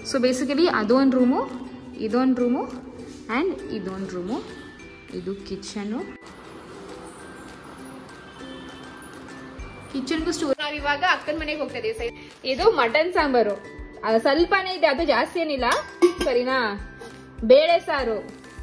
So basically ಅದೊಂದು room ಇದೊಂದು room and ಇದೊಂದು ರೂಮು ಇದು ಕಿಚನು ಕಿಚನ್ಗೂ ಸ್ಟೋರ್ ನಾವು ಇವಾಗ ಅಕ್ಕನ ಮನೆಗೆ ಹೋಗ್ತಾ ಇದೀವಿ ಸೈ ಇದು ಮಟನ್ ಸಾಂಬಾರು ಅದು ಸ್ವಲ್ಪನೇ ಇದೆ ಅದು ಜಾಸ್ತಿ ಏನಿಲ್ಲ ಸರಿನಾ ಬೇಳೆ ಸಾರು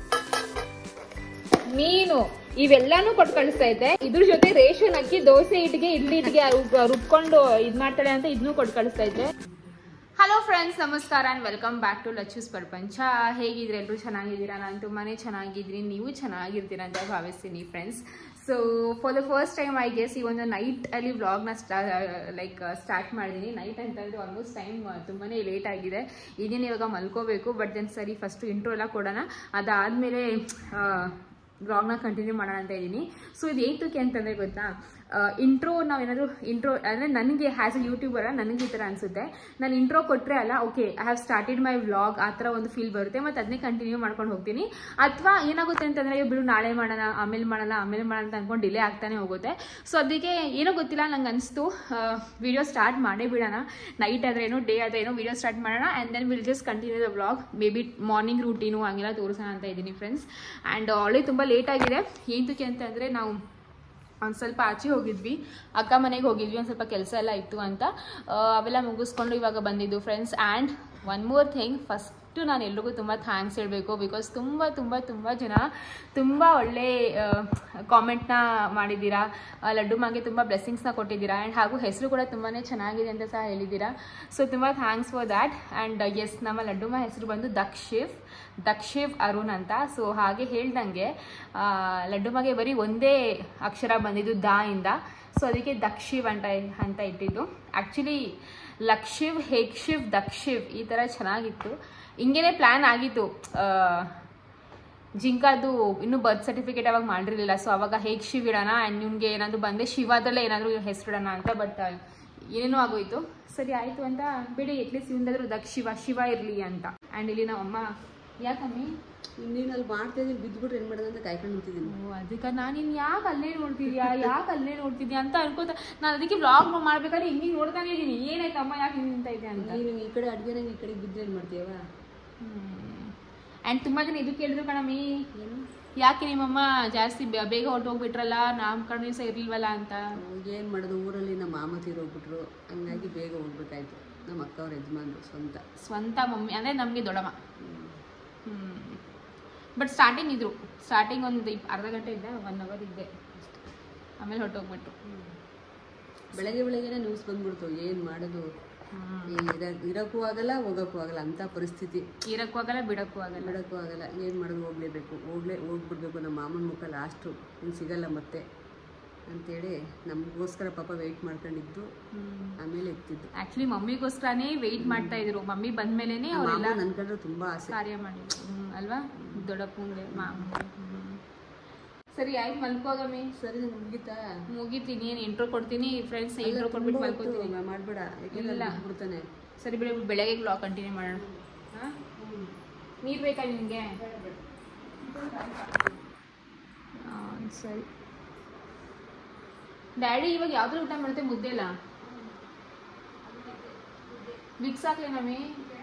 ಮೀನು ಇವೆಲ್ಲಾನು ಕೊಟ್ಟು ಕಳಿಸ್ತಾ ಇದ್ದೆ ಇದ್ರ ಜೊತೆ ರೇಷನ್ ಅಕ್ಕಿ ದೋಸೆ ಇಟ್ಟಿಗೆ ಇಡ್ಲಿ ಇಟ್ಟಿಗೆ ರುಬ್- ರುಬ್ಕೊಂಡು ಇದ್ ಮಾಡ್ತಾಳೆ ಅಂತ ಇದನ್ನು ಕೊಟ್ಟು ಕಳಿಸ್ತಾ ಇದ್ದೆ ಹಲೋ ಫ್ರೆಂಡ್ಸ್ ನಮಸ್ಕಾರ and welcome back to Lacchu's ಪ್ರಪಂಚ ಹೇಗಿದ್ರೆ ಎಲ್ಲರೂ ಚೆನ್ನಾಗಿದ್ದೀರಾ ನಾನು ತುಂಬಾ ಚೆನ್ನಾಗಿದ್ದೀನಿ ನೀವು ಚೆನ್ನಾಗಿರ್ತೀರಾ ಅಂತ ಭಾವಿಸ್ತೀನಿ friends so for the first time I guess ಈ ಒಂದು ನೈಟಲ್ಲಿ ವ್ಲಾಗ್ನ ಸ್ಟಾ ಲೈಕ್ ಸ್ಟಾರ್ಟ್ ಮಾಡಿದ್ದೀನಿ ನೈಟ್ ಅಂತಂದರೆ ಆಲ್ಮೋಸ್ಟ್ ಟೈಮ್ ತುಂಬಾ ಲೇಟ್ ಆಗಿದೆ ಇದೀನಿ ಇವಾಗ ಮಲ್ಕೋಬೇಕು ಬಟ್ ದೆನ್ ಸರಿ ಫಸ್ಟು ಇಂಟ್ರೋ ಎಲ್ಲ ಕೊಡೋಣ ಅದಾದಮೇಲೆ ವ್ಲಾಗ್ನ ಕಂಟಿನ್ಯೂ ಮಾಡೋಣ ಅಂತ ಇದ್ದೀನಿ ಸೊ ಇದು ಏತಕ್ಕೆ ಅಂತಂದರೆ ಗೊತ್ತಾ ಇಂಟ್ರೋ ನಾವೇನಾದರೂ ಇಂಟ್ರೋ ಅಂದರೆ ನನಗೆ ಹ್ಯಾಸ್ ಎ ಯೂಟ್ಯೂಬರ ನನಗೆ ಈ ಥರ ಅನಿಸುತ್ತೆ ನಾನು ಇಂಟ್ರೋ ಕೊಟ್ಟರೆ ಅಲ್ಲ okay I have started my vlog ಆ ಥರ ಒಂದು ಫೀಲ್ ಬರುತ್ತೆ ಮತ್ತು ಅದನ್ನೇ ಕಂಟಿನ್ಯೂ ಮಾಡ್ಕೊಂಡು ಹೋಗ್ತೀನಿ ಅಥವಾ ಏನಾಗುತ್ತೆ ಅಂತಂದರೆ ಬಿಡು ನಾಳೆ ಮಾಡೋಣ ಆಮೇಲೆ ಮಾಡೋಣ ಆಮೇಲೆ ಮಾಡೋಣ ಅಂತ ಅಂದ್ಕೊಂಡು ಡಿಲೇ ಆಗ್ತಾನೆ ಹೋಗುತ್ತೆ ಸೊ ಅದಕ್ಕೆ ಏನೋ ಗೊತ್ತಿಲ್ಲ ನಂಗೆ ಅನಿಸ್ತು ವಿಡಿಯೋ ಸ್ಟಾರ್ಟ್ ಮಾಡೇ ಬಿಡೋಣ ನೈಟ್ ಆದ್ರೇನು ಡೇ ಆದ್ರೇನು ವಿಡಿಯೋ ಸ್ಟಾರ್ಟ್ ಮಾಡೋಣ and then will just continue the vlog maybe morning routine ಹಂಗೆಲ್ಲ ತೋರಿಸೋಣ ಅಂತ ಇದ್ದೀನಿ ಫ್ರೆಂಡ್ಸ್ ಆ್ಯಂಡ್ ಆಲ್ರೆಡಿ ತುಂಬ ಲೇಟ್ ಆಗಿದೆ ಏನಕ್ಕೆ ಅಂತಂದರೆ ನಾವು ಒಂದು ಸ್ವಲ್ಪ ಆಚೆ ಹೋಗಿದ್ವಿ ಅಕ್ಕ ಮನೆಗೆ ಹೋಗಿದ್ವಿ ಒಂದು ಸ್ವಲ್ಪ ಕೆಲಸ ಎಲ್ಲ ಇತ್ತು ಅಂತ ಆ, ಅವೆಲ್ಲ ಮುಗಿಸ್ಕೊಂಡು ಇವಾಗ ಬಂದಿದ್ದು friends and one more thing first ನಾನು ಎಲ್ರಿಗೂ ತುಂಬ ಥ್ಯಾಂಕ್ಸ್ ಹೇಳಬೇಕು ಬಿಕಾಸ್ ತುಂಬ ತುಂಬ ತುಂಬ ಜನ ತುಂಬ ಒಳ್ಳೆ ಕಾಮೆಂಟ್ನ ಮಾಡಿದ್ದೀರಾ ಆ, ಲಡ್ಡು ಮಾಗೆ ತುಂಬ ಬ್ಲೆಸ್ಸಿಂಗ್ಸ್ನ ಕೊಟ್ಟಿದ್ದೀರಾ ಆ್ಯಂಡ್ ಹಾಗೂ ಹೆಸರು ಕೂಡ ತುಂಬಾ ಚೆನ್ನಾಗಿದೆ ಅಂತ ಸಹ ಹೇಳಿದ್ದೀರಾ ಸೊ ತುಂಬ thanks for that and yes ನಮ್ಮ ಲಡ್ಡುಮ ಹೆಸರು ಬಂದು ದಕ್ಷಿವ್ ದಕ್ಷಿವ್ ಅರುಣ್ ಅಂತ ಸೊ ಹಾಗೆ ಹೇಳ್ದಂಗೆ ಆ, ಲಡ್ಡುಮಗೆ ಬರೀ ಒಂದೇ ಅಕ್ಷರ ಬಂದಿದ್ದು ದಾ ಇಂದ ಸೊ ಅದಕ್ಕೆ ದಕ್ಷಿವ್ ಅಂತ ಅಂತ ಇಟ್ಟಿದ್ದು ಆ್ಯಕ್ಚುಲಿ ಲಕ್ಷಿವ್ ಹೇಕ್ಷಿವ್ ದಕ್ಷಿವ್ ಈ ಥರ ಚೆನ್ನಾಗಿತ್ತು ಹಿಂಗೇನೆ ಪ್ಲ್ಯಾನ್ ಆಗಿತ್ತು ಆ, ಜಿಂಕಾದು ಇನ್ನೂ ಬರ್ತ್ ಸರ್ಟಿಫಿಕೇಟ್ ಅವಾಗ ಮಾಡಿರಲಿಲ್ಲ ಸೊ ಅವಾಗ ಹೇಗೆ ಶಿವ್ ಇಡೋಣ ಆ್ಯಂಡ್ ನಿಮ್ಗೆ ಏನಾದರೂ ಬಂದೆ ಶಿವಾದಲ್ಲೇ ಏನಾದರೂ ಹೆಸರಿಡೋಣ ಅಂತ ಬಟ್ ಏನೇನೋ ಆಗೋಯ್ತು ಸರಿ ಆಯಿತು ಅಂತ ಬಿಡಿ ಅಟ್ಲೀಸ್ಟ್ ಇವಂದಾದ್ರೂ ದಕ್ಷ ಶಿವ ಶಿವ ಇರಲಿ ಅಂತ ಆ್ಯಂಡ್ ಇಲ್ಲಿ ನಮ್ಮಮ್ಮ ಯಾಕಮ್ಮಿ ನೀನು ಅಲ್ಲಿ ಮಾಡ್ತಾ ಇದ್ದೀನಿ ಬಿದ್ದುಬಿಟ್ರೆ ಏನು ಮಾಡೋದು ಅಂತ ಕಾಯ್ಕೊಂಡು ನಿಂತಿದ್ದೀನಿ ಓ, ಅದಕ್ಕೆ ನಾನು ಇನ್ನು ಯಾಕೆ ಅಲ್ಲೇ ನೋಡ್ತಿದ್ಯಾ ಯಾಕೆ ಅಲ್ಲೇ ನೋಡ್ತಿದ್ಯಾ ಅಂತ ಅನ್ಕೋತ ನಾನು ಅದಕ್ಕೆ ವ್ಲಾಗ್ ಮಾಡ್ಬೇಕಾದ್ರೆ ಹಿಂಗೆ ನೋಡ್ತಾನೆ ಇದ್ದೀನಿ ಏನಾಯ್ತಮ್ಮ ಯಾಕೆ ಹಿಂಗೆ ನಿಂತ ಇದೆ ಅಂತ ನೀನು ಈ ಕಡೆ ಅಡುಗೆ ನಂಗೆ ಈ ಕಡೆ ಬಿದ್ದರೆ ಏನು ಮಾಡ್ತೀಯವ ಆ್ಯಂಡ್ ತುಂಬ ಜನ ಇದು ಕೇಳಿದ್ರು ಕಣಮ್ಮಿ ಯಾಕೆ ನಿಮ್ಮಮ್ಮ ಜಾಸ್ತಿ ಬೇ- ಬೇಗ ಹೊರಟೋಗ್ಬಿಟ್ರಲ್ಲ ನಾಮಕರಣ ದಿವಸ ಇರ್ಲಿಲ್ವಲ್ಲ ಅಂತ ಏನು ಮಾಡೋದು ಊರಲ್ಲಿ ನಮ್ಮ ಮಾಮ ತೀರೋಗ್ಬಿಟ್ರು ಹಂಗಾಗಿ ಬೇಗ ಹೋಗ್ಬೇಕಾಯ್ತು ನಮ್ಮ ಅಕ್ಕ ಅವ್ರ ಯಜಮಾನ್ರು ಸ್ವಂತ ಸ್ವಂತ ಮಮ್ಮಿ ಅಂದರೆ ನಮಗೆ ದೊಡ್ಡಮ್ಮ ಬಟ್ ಸ್ಟಾರ್ಟಿಂಗ್ ಇದ್ರು ಸ್ಟಾರ್ಟಿಂಗ್ ಒಂದು ಇಪ್ ಅರ್ಧ ಗಂಟೆ ಇದ್ದೆ ಒನ್ ಅವರ್ ಇದ್ದೆ ಆಮೇಲೆ ಹೊರಟೋಗ್ಬಿಟ್ರು ಬೆಳಗ್ಗೆ ಬೆಳಗ್ಗೆನೇ ನ್ಯೂಸ್ ಬಂದ್ಬಿಡ್ತು ಏನು ಮಾಡೋದು ಇರ ಇರೋಕ್ಕೂ ಆಗಲ್ಲ ಹೋಗೋಕ್ಕೂ ಆಗಲ್ಲ ಅಂಥ ಪರಿಸ್ಥಿತಿ ಇರಕ್ಕೂ ಆಗಲ್ಲ ಬಿಡಕ್ಕೂ ಆಗಲ್ಲ ಬಿಡೋಕ್ಕೂ ಆಗಲ್ಲ ಏನು ಮಾಡೋದು ಹೋಗಲೇಬೇಕು ಹೋಗ್ಲೇ ಹೋಗ್ಬಿಡ್ಬೇಕು ನಮ್ಮ ಮಾಮನ ಮುಖ ಲಾಸ್ಟು ಇನ್ನು ಸಿಗಲ್ಲ ಮತ್ತೆ ಅಂತೇಳಿ ನಮಗೋಸ್ಕರ ಪಾಪ ವೆಯ್ಟ್ ಮಾಡ್ಕೊಂಡಿದ್ದು ಆಮೇಲೆ ಎತ್ತಿದ್ದು ಆ್ಯಕ್ಚುಲಿ ಮಮ್ಮಿಗೋಸ್ಕರನೇ ವೆಯ್ಟ್ ಮಾಡ್ತಾ ಇದ್ರು ಮಮ್ಮಿ ಬಂದ್ಮೇಲೆನೆ ಅವರೆಲ್ಲ ನನ್ನ ಕಂಡ್ರೆ ತುಂಬ ಆಸೆ ಕಾರ್ಯ ಮಾಡಿದ್ರು ಹ್ಮ್, ಅಲ್ವಾ ದೊಡ್ಡಪ್ಪಂಗೆ ಮಾಮ ಸರಿ ಆಯ್ತು ಮಲ್ಕೋಗಮ್ಮಿ ಸರಿ ಮುಗಿತಾ ಮುಗಿತೀನಿ ಏನು ಇಂಟ್ರೋ ಕೊಡ್ತೀನಿ ಫ್ರೆಂಡ್ಸ್ ಇಂಟ್ರೋ ಕೊಟ್ಬಿಟ್ಟು ಮಲ್ಕೋತೀನಿ ಮಾಡಬೇಡ ಇಲ್ಲ. ಯಾಕೆಂದ್ರೆ ಬಿಡ್ತಾನೆ ಸರಿ ಬಿಡಿ ಬೆಳಗ್ಗೆ ಬ್ಲಾಗ್ ಕಂಟಿನ್ಯೂ ಮಾಡೋಣ ಹಾಂ ನೀರು ಬೇಕಾ ನಿಮಗೆ ಸರಿ ಡ್ಯಾಡಿ ಇವಾಗ ಯಾವ್ದ್ರ ಊಟ ಮಾಡುತ್ತೆ ಮುದ್ದೆ ಇಲ್ಲ ವಿಕ್ಸ್ ಹಾಕ್ಲಿ ನಮ್ಮಿ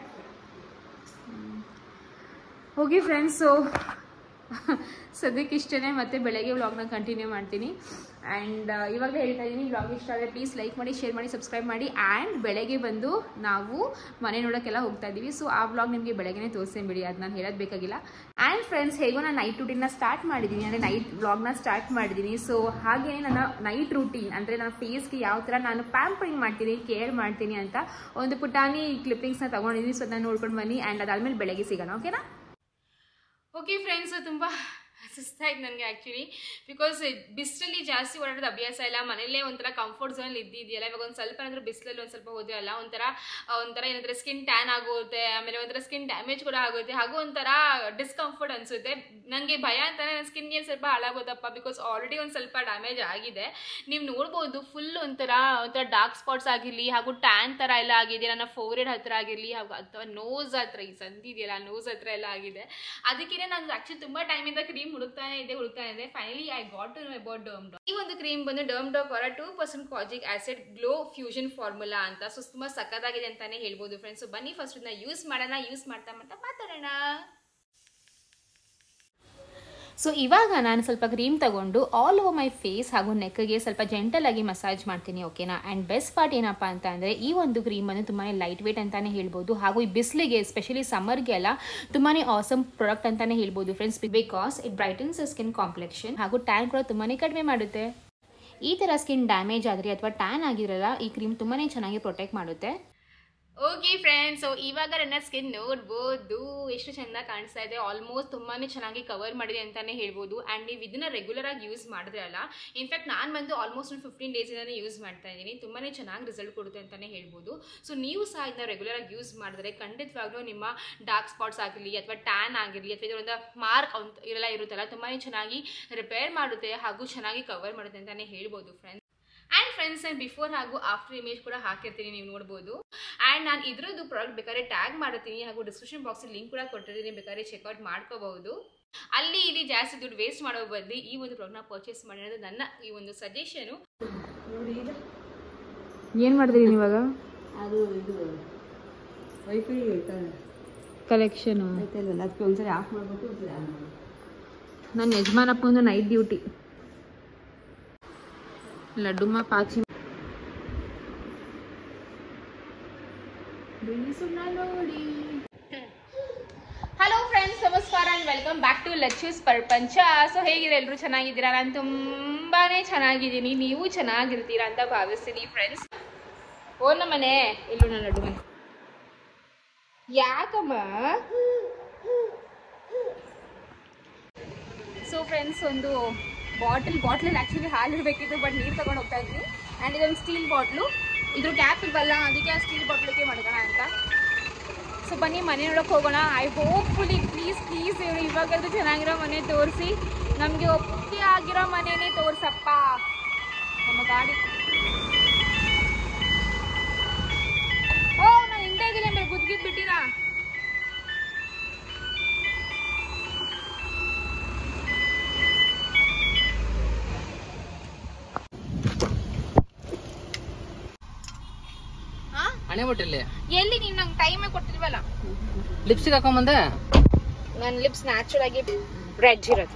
ಹೋಗಿ ಫ್ರೆಂಡ್ಸು ಸದ್ಯಕ್ಕೆ ಇಷ್ಟೇ ಮತ್ತೆ ಬೆಳಗ್ಗೆ ವ್ಲಾಗ್ನ ಕಂಟಿನ್ಯೂ ಮಾಡ್ತೀನಿ ಆ್ಯಂಡ್ ಇವಾಗಲೇ ಹೇಳ್ತಾ ಇದ್ದೀನಿ ವ್ಲಾಗ್ ಇಷ್ಟ ಆದರೆ ಪ್ಲೀಸ್ ಲೈಕ್ ಮಾಡಿ ಶೇರ್ ಮಾಡಿ ಸಬ್ಸ್ಕ್ರೈಬ್ ಮಾಡಿ ಆ್ಯಂಡ್ ಬೆಳಗ್ಗೆ ಬಂದು ನಾವು ಮನೆ ನೋಡೋಕ್ಕೆಲ್ಲ ಹೋಗ್ತಾ ಇದ್ದೀವಿ ಸೊ ಆ ವ್ಲಾಗ್ ನಿಮಗೆ ಬೆಳಗ್ಗೆನೇ ತೋರಿಸ್ತೇನೆ ಬಿಡಿ ಅದು ನಾನು ಹೇಳೋದು ಬೇಕಾಗಿಲ್ಲ ಆ್ಯಂಡ್ ಫ್ರೆಂಡ್ಸ್ ಹೇಗೋ ನಾನು ನೈಟ್ ರೂಟೀನ್ನ ಸ್ಟಾರ್ಟ್ ಮಾಡಿದ್ದೀನಿ ಅಂದರೆ ನೈಟ್ ವ್ಲಾಗ್ನ ಸ್ಟಾರ್ಟ್ ಮಾಡಿದ್ದೀನಿ ಸೊ ಹಾಗೆಯೇ ನನ್ನ ನೈಟ್ ರೂಟೀನ್ ಅಂದರೆ ನನ್ನ ಫೇಸ್ಗೆ ಯಾವ ಥರ ನಾನು ಪ್ಯಾಂಪರಿಂಗ್ ಮಾಡ್ತೀನಿ ಕೇರ್ ಮಾಡ್ತೀನಿ ಅಂತ ಒಂದು ಪುಟಾಣಿ ಕ್ಲಿಪ್ಪಿಂಗ್ಸ್ನ ತೊಗೊಂಡಿದ್ದೀನಿ ಸೊ ಅದನ್ನ ನೋಡ್ಕೊಂಡು ಬನ್ನಿ ಆ್ಯಂಡ್ ಅದಾದಮೇಲೆ ಬೆಳಗ್ಗೆ ಸಿಗೋಣ ಓಕೆನಾ ಓಕೆ ಫ್ರೆಂಡ್ಸ್ ತುಂಬ ಸುಸ್ತಾಯ್ತು ನನಗೆ ಆ್ಯಕ್ಚುಲಿ ಬಿಕಾಸ್ ಬಿಸಿಲಲ್ಲಿ ಜಾಸ್ತಿ ಓಡಾಡೋದು ಅಭ್ಯಾಸ ಇಲ್ಲ ಮನೆಯಲ್ಲೇ ಒಂಥರ ಕಂಫರ್ಟ್ ಝೋನಲ್ಲಿ ಇದ್ದಿದೆಯಲ್ಲ ಇವಾಗ ಒಂದು ಸ್ವಲ್ಪ ಏನಾದರೂ ಬಿಸಿಲಲ್ಲಿ ಒಂದು ಸ್ವಲ್ಪ ಹೋದ್ವಿ ಅಲ್ಲ ಒಂಥರ ಆ, ಒಂಥರ ಏನಾದರೂ ಸ್ಕಿನ್ ಟ್ಯಾನ್ ಆಗುತ್ತೆ ಆಮೇಲೆ ಒಂಥರ ಸ್ಕಿನ್ ಡ್ಯಾಮೇಜ್ ಕೂಡ ಆಗುತ್ತೆ ಹಾಗೂ ಒಂಥರ ಡಿಸ್ಕಂಫರ್ಟ್ ಅನಿಸುತ್ತೆ ನನಗೆ ಭಯ ಅಂತಾನೆ ನನ್ನ ಸ್ಕಿನ್ಗೆ ಸ್ವಲ್ಪ ಹಾಳಾಗೋದಪ್ಪ ಬಿಕಾಸ್ ಆಲ್ರೆಡಿ ಒಂದು ಸ್ವಲ್ಪ ಡ್ಯಾಮೇಜ್ ಆಗಿದೆ ನೀವು ನೋಡ್ಬೋದು ಫುಲ್ ಒಂಥರ ಒಂಥರ ಡಾರ್ಕ್ ಸ್ಪಾಟ್ಸ್ ಆಗಿರಲಿ ಹಾಗೂ ಟ್ಯಾನ್ ಥರ ಎಲ್ಲ ಆಗಿದೆ ನನ್ನ ಫೋರೆಡ್ ಹತ್ರ ಆಗಿರಲಿ ಹಾಗೂ ಅಥವಾ ನೋಸ್ ಹತ್ರ ಈ ಸಂಧಿ ಇದೆಯಲ್ಲ ನೋಸ್ ಹತ್ರ ಎಲ್ಲ ಆಗಿದೆ ಅದಕ್ಕೆ ನಾನು ಆ್ಯಕ್ಚುಲಿ ತುಂಬ ಟೈಮಿಂದ ಕ್ರೀಮ್ ಕ್ರೀಮ್ ಹುಡುಕ್ತಾನೆ ಇದೆ ಹುಡುಕ್ತಾನೆ ಇದೆ finally I got to about Dermdoc ಈ ಒಂದು ಕ್ರೀಮ್ ಬಂದು ಡರ್ಮ್ ಡಾಕ್ ಅವರ two percent kojic acid glow fusion formula ಅಂತ ಸೊ ತುಂಬಾ ಸಕ್ಕತ್ತಾಗಿದೆ ಅಂತಾನೆ ಹೇಳ್ಬೋದು ಫ್ರೆಂಡ್ಸ್ ಬನ್ನಿ ಫಸ್ಟ್ ಇದನ್ನ ಯೂಸ್ ಮಾಡೋಣ ಯೂಸ್ ಮಾಡ್ತಾ ಮಾಡ್ತಾ ಮಾತಾಡೋಣ ಸೊ ಇವಾಗ ನಾನು ಸ್ವಲ್ಪ ಕ್ರೀಮ್ ತಗೊಂಡು ಆಲ್ ಓವರ್ ಮೈ ಫೇಸ್ ಹಾಗೂ ನೆಕ್ಗೆ ಸ್ವಲ್ಪ ಜೆಂಟಲ್ ಆಗಿ ಮಸಾಜ್ ಮಾಡ್ತೀನಿ ಓಕೆನಾ ಆ್ಯಂಡ್ ಬೆಸ್ಟ್ ಪಾರ್ಟ್ ಏನಪ್ಪ ಅಂತ ಅಂದರೆ ಈ ಒಂದು ಕ್ರೀಮನ್ನು ತುಂಬಾ ಲೈಟ್ ವೇಟ್ ಅಂತಲೇ ಹೇಳ್ಬೋದು ಹಾಗೂ ಈ ಬಿಸಿಲಿಗೆ ಎಸ್ಪೆಷಲಿ ಸಮ್ಮರ್ಗೆಲ್ಲ ತುಂಬಾ ಆಸಮ್ ಪ್ರಾಡಕ್ಟ್ ಅಂತಲೇ ಹೇಳ್ಬೋದು friends because it brightens skin complexion ಹಾಗೂ ಟ್ಯಾನ್ ಕೂಡ ತುಂಬಾ ಕಡಿಮೆ ಮಾಡುತ್ತೆ ಈ ಥರ ಸ್ಕಿನ್ ಡ್ಯಾಮೇಜ್ ಆದರೆ ಅಥವಾ ಟ್ಯಾನ್ ಆಗಿರಲ್ಲ ಈ ಕ್ರೀಮ್ ತುಂಬಾ ಚೆನ್ನಾಗಿ ಪ್ರೊಟೆಕ್ಟ್ ಮಾಡುತ್ತೆ ಓಕೆ ಫ್ರೆಂಡ್ಸ್ ಸೊ ಇವಾಗ ನನ್ನ ಸ್ಕಿನ್ ನೋಡ್ಬೋದು ಎಷ್ಟು ಚೆಂದ ಕಾಣಿಸ್ತಾ ಇದೆ ಆಲ್ಮೋಸ್ಟ್ ತುಂಬಾ ಚೆನ್ನಾಗಿ ಕವರ್ ಮಾಡಿದೆ ಅಂತಲೇ ಹೇಳ್ಬೋದು ಆ್ಯಂಡ್ ನೀವು ಇದನ್ನ ರೆಗ್ಯುಲರ್ ಆಗಿ ಯೂಸ್ ಮಾಡಿದ್ರೆ ಅಲ್ಲ ಇನ್ಫ್ಯಾಕ್ಟ್ ನಾನು ಬಂದು ಆಲ್ಮೋಸ್ಟ್ ಒಂದು ಫಿಫ್ಟೀನ್ ಡೇಸಿಂದನೇ ಯೂಸ್ ಮಾಡ್ತಾ ಇದ್ದೀನಿ ತುಂಬಾ ಚೆನ್ನಾಗಿ ರಿಸಲ್ಟ್ ಕೊಡುತ್ತೆ ಅಂತಲೇ ಹೇಳ್ಬೋದು ಸೊ ನೀವು ಸಹ ಇದನ್ನ ರೆಗ್ಯುಲರ್ ಆಗಿ ಯೂಸ್ ಮಾಡಿದ್ರೆ ಖಂಡಿತವಾಗ್ಲೂ ನಿಮ್ಮ ಡಾರ್ಕ್ ಸ್ಪಾಟ್ಸ್ ಆಗಿರಲಿ ಅಥವಾ ಟ್ಯಾನ್ ಆಗಿರಲಿ ಅಥವಾ ಇದರೊಂದು ಮಾರ್ಕ್ ಅಂತ ಇರೆಲ್ಲ ಇರುತ್ತಲ್ಲ ತುಂಬಾ ಚೆನ್ನಾಗಿ ರಿಪೇರ್ ಮಾಡುತ್ತೆ ಹಾಗೂ ಚೆನ್ನಾಗಿ ಕವರ್ ಮಾಡುತ್ತೆ ಅಂತಲೇ ಹೇಳ್ಬೋದು ಫ್ರೆಂಡ್ಸ್ ಆ್ಯಂಡ್ ಫ್ರೆಂಡ್ಸ್ ನಾನು ಬಿಫೋರ್ ಹಾಗೂ ಆಫ್ಟರ್ ಇಮೇಜ್ ಕೂಡ ಹಾಕಿರ್ತೀನಿ ನೀವು ನೋಡ್ಬೋದು ಆ್ಯಂಡ್ ನಾನು ಇದ್ರದ್ದು ಪ್ರಾಡಕ್ಟ್ ಬೇಕಾದ್ರೆ ಟ್ಯಾಗ್ ಮಾಡ್ತೀನಿ ಹಾಗೂ ಡಿಸ್ಕ್ರಿಪ್ಷನ್ ಬಾಕ್ಸಲ್ಲಿ ಲಿಂಕ್ ಕೂಡ ಕೊಟ್ಟಿರ್ತೀನಿ ಬೇಕಾದ್ರೆ ಚೆಕ್ಔಟ್ ಮಾಡ್ಕೋಬಹುದು ಅಲ್ಲಿ ಇಲ್ಲಿ ಜಾಸ್ತಿ ದುಡ್ಡು ವೇಸ್ಟ್ ಮಾಡೋ ಬದಲು ಈ ಒಂದು ಪ್ರಾಡಕ್ಟ್ನ ಪರ್ಚೇಸ್ ಮಾಡಿರೋದು ನನ್ನ ಈ ಒಂದು ಸಜೆಷನು ನೋಡಿ ಈಗ ಏನು ಮಾಡಿದ್ರಿ ಇವಾಗ ಅದು ಇದು ವೈಫೈ ಕಲೆಕ್ಷನು ಆಯ್ತಲ್ವಲ್ಲ ಅದಕ್ಕೆ ಒಂದ್ಸರಿ ಆಫ್ ಮಾಡಬೇಕು ಒಂದ್ಸರಿ ಆನ್ ಮಾಡಬೇಕು ನನ್ನ ಯಜಮಾನಪ್ಪಂದು ನೈಟ್ ಡ್ಯೂಟಿ ಲಡ್ಡುಮ್ಮ ಪಾಚಿ ನೋಡಿ ಹಲೋ ಫ್ರೆಂಡ್ಸ್ ನಮಸ್ಕಾರ and welcome back to Lacchu's ಪ್ರಪಂಚ ಸೊ ಹೇಗಿದೆ ಎಲ್ಲರೂ ಚೆನ್ನಾಗಿದ್ದೀರಾ ನಾನು ತುಂಬಾ ಚೆನ್ನಾಗಿದ್ದೀನಿ ನೀವು ಚೆನ್ನಾಗಿರ್ತೀರಾ ಅಂತ ಭಾವಿಸ್ತೀನಿ ಫ್ರೆಂಡ್ಸ್ ಓ ನಮ್ಮನೆ ಇಲ್ಲೂ ನನ್ನ ಲಡ್ಡು ಮನೆ ಯಾಕಮ್ಮ ಸೊ ಫ್ರೆಂಡ್ಸ್ ಒಂದು ಬಾಟಲ್ ಬಾಟ್ಲಲ್ಲಿ ಆ್ಯಕ್ಚುಲಿ ಹಾಲು ಇರಬೇಕಿತ್ತು ಬಟ್ ನೀರು ತಗೊಂಡು ಹೋಗ್ತಾ ಇದ್ವಿ ಆ್ಯಂಡ್ ಇದೊಂದು ಸ್ಟೀಲ್ ಬಾಟ್ಲು ಇದ್ರ ಕ್ಯಾಪ್ ಇಲ್ವಲ್ಲ ಅದಕ್ಕೆ ಆ ಸ್ಟೀಲ್ ಬಾಟ್ಲಿಗೆ ಮಾಡ್ಕೋಣ ಅಂತ ಸೊ ಬನ್ನಿ ಮನೆ ನೋಡೋಕೆ ಹೋಗೋಣ ಐ ಹೋಪ್ಫುಲಿ ಪ್ಲೀಸ್ ಪ್ಲೀಸ್ ಇವರು ಇವಾಗಾದ್ರೂ ಚೆನ್ನಾಗಿರೋ ಮನೆ ತೋರಿಸಿ ನಮಗೆ ಒಪ್ಪಿಗೆ ಆಗಿರೋ ಮನೆನೇ ತೋರ್ಸಪ್ಪ ನಮ್ಮ ಗಾಡಿ ಓ ನಾನು ಹಿಂದೆ ಇದ್ದೀನಿ ಮೇಲೆ ಗುದ್ಗಿದ್ ಬಿಟ್ಟಿರಾ ಹಾ ಹಣೆ ಬಟ್ಟಿಲ್ಲಿ ಎಲ್ಲಿ ನೀನು ನಂಗೆ ಟೈಮೇ ಕೊಟ್ಟಿಲ್ವಲ್ಲ ಲಿಪ್ಸ್ಟಿಕ್ ಹಾಕೊಂಬಂದೆ ನನ್ನ ಲಿಪ್ಸ್ ನ್ಯಾಚುರಲ್ ಆಗಿ ರೆಡ್ ಇರೋದು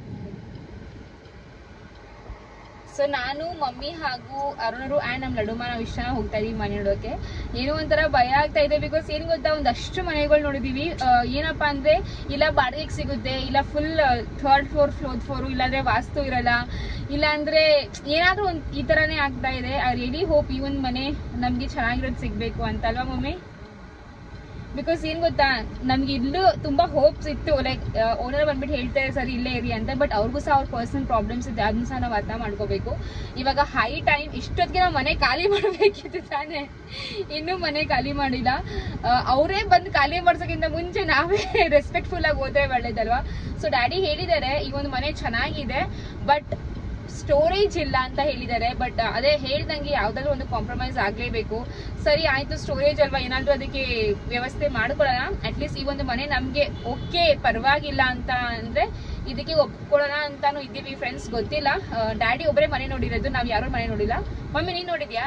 ಸೊ ನಾನು ಮಮ್ಮಿ ಹಾಗೂ ಅರುಣರು ಆ್ಯಂಡ್ ನಮ್ಮ ಲಡುಮ ನಾವು ಇಷ್ಟ ಹೋಗ್ತಾ ಇದೀವಿ ಮನೆ ನೋಡೋಕೆ ಏನೋ ಒಂಥರ ಭಯ ಆಗ್ತಾ ಇದೆ ಬಿಕಾಸ್ ಏನು ಗೊತ್ತಾ ಒಂದಷ್ಟು ಮನೆಗಳು ನೋಡಿದೀವಿ ಆ, ಏನಪ್ಪ ಅಂದ್ರೆ ಇಲ್ಲ ಬಾಡಿಗೆಗೆ ಸಿಗುತ್ತೆ ಇಲ್ಲ full third floor floor floor ಇಲ್ಲಾಂದ್ರೆ ವಾಸ್ತು ಇರಲ್ಲ ಇಲ್ಲ ಅಂದ್ರೆ ಏನಾದ್ರೂ ಒಂದು ಈ ಥರನೇ ಆಗ್ತಾ ಇದೆ ಐ ರಿಯಲಿ ಹೋಪ್ ಈ ಒಂದು ಮನೆ ನಮಗೆ ಚೆನ್ನಾಗಿರೋದು ಸಿಗಬೇಕು ಅಂತ ಅಲ್ವಾ ಮಮ್ಮಿ ಬಿಕಾಸ್ ಏನ್ ಗೊತ್ತಾ ನಮ್ಗೆ ಇಲ್ಲೂ ತುಂಬಾ ಹೋಪ್ಸ್ ಇತ್ತು ಲೈಕ್ ಓನರ್ ಬಂದ್ಬಿಟ್ಟು ಹೇಳ್ತಾರೆ ಸರ್ ಇಲ್ಲೇ ಇರಿ ಅಂತ ಬಟ್ ಅವ್ರಿಗೂ ಸಹ ಅವ್ರ ಪರ್ಸನಲ್ ಪ್ರಾಬ್ಲಮ್ಸ್ ಇದೆ ಅದನ್ನ ಸಹ ನಾವು ಅರ್ಥ ಮಾಡ್ಕೋಬೇಕು ಇವಾಗ ಹೈ ಟೈಮ್ ಇಷ್ಟೊತ್ತಿಗೆ ನಾವು ಮನೆ ಖಾಲಿ ಮಾಡಬೇಕಿತ್ತು ತಾನೇ ಇನ್ನೂ ಮನೆ ಖಾಲಿ ಮಾಡಿಲ್ಲ ಅವರೇ ಬಂದು ಖಾಲಿ ಮಾಡ್ಸೋಕ್ಕಿಂತ ಮುಂಚೆ ನಾವೇ ರೆಸ್ಪೆಕ್ಟ್ಫುಲ್ ಆಗಿ ಹೋದ್ರೆ ಒಳ್ಳೇದಲ್ವಾ ಸೊ ಡ್ಯಾಡಿ ಹೇಳಿದ್ದಾರೆ ಈ ಒಂದು ಮನೆ ಚೆನ್ನಾಗಿದೆ ಬಟ್ ಸ್ಟೋರೇಜ್ ಇಲ್ಲ ಅಂತ ಹೇಳಿದ್ದಾರೆ ಬಟ್ ಅದೇ ಹೇಳ್ದಂಗೆ ಯಾವ್ದಾದ್ರು ಒಂದು ಕಾಂಪ್ರಮೈಸ್ ಆಗ್ಲೇಬೇಕು ಸರಿ ಆಯ್ತು ಸ್ಟೋರೇಜ್ ಅಲ್ವಾ ಏನಾದ್ರೂ ಅದಕ್ಕೆ ವ್ಯವಸ್ಥೆ ಮಾಡ್ಕೊಳ್ಳೋಣ ಅಟ್ಲೀಸ್ಟ್ ಈ ಒಂದು ಮನೆ ನಮ್ಗೆ ಓಕೆ ಪರವಾಗಿಲ್ಲ ಅಂತ ಅಂದ್ರೆ ಇದಕ್ಕೆ ಒಪ್ಕೊಳ್ಳೋಣ ಅಂತಾನು ಇದ್ದೀವಿ ಫ್ರೆಂಡ್ಸ್ ಗೊತ್ತಿಲ್ಲ ಡ್ಯಾಡಿ ಒಬ್ಬರೇ ಮನೆ ನೋಡಿರೋದು ನಾವ್ ಯಾರು ಮನೆ ನೋಡಿಲ್ಲ ಮಮ್ಮಿ ನೀನ್ ನೋಡಿದ್ಯಾ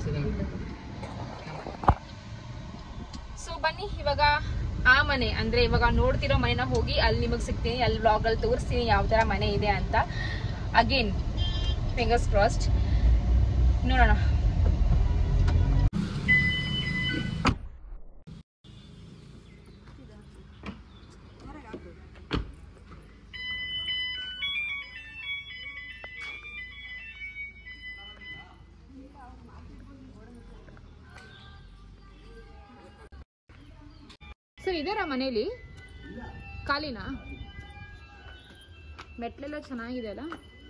ಸೊ ಬನ್ನಿ ಇವಾಗ ಆ ಮನೆ ಅಂದ್ರೆ ಇವಾಗ ನೋಡ್ತಿರೋ ಮನೆನ ಹೋಗಿ ಅಲ್ಲಿ ನಿಮಗೆ ಸಿಗ್ತೀನಿ ಅಲ್ಲಿ ವ್ಲಾಗ್ ಅಲ್ಲಿ ತೋರಿಸ್ತೀನಿ ಯಾವ ತರ ಮನೆ ಇದೆ ಅಂತ ಅಗೇನ್ ಫಿಂಗರ್ಸ್ ಕ್ರಾಸ್ಡ್ ನೋಡೋಣ ಸರ್ ಇದಾರ ಮನೇಲಿ ಖಾಲಿನಾ ಮೆಟ್ಲೆಲ್ಲ ಚೆನ್ನಾಗಿದೆ ಅಲ್ಲ